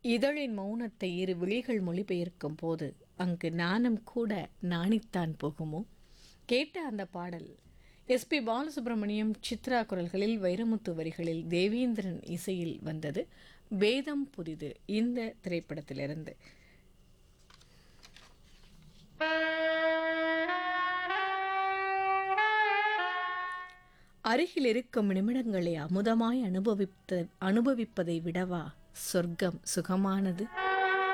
இதழின் மௌனத்தை இரு விழிகள் மொழிபெயர்க்கும் போது அங்கு நாணம் கூட நாணித்தான் போகுமோ கேட்ட அந்த பாடல் எஸ்பி பாலசுப்ரமணியம் சித்ரா குரல்களில் வைரமுத்து வரிகளில் தேவேந்திரன் இசையில் வந்தது வேதம் புதிது இந்த திரைப்படத்திலிருந்து அருகில் இருக்கும் நிமிடங்களை அமுதமாய் அனுபவித்த அனுபவிப்பதை விடவா சொர்க்கம் சுகமானது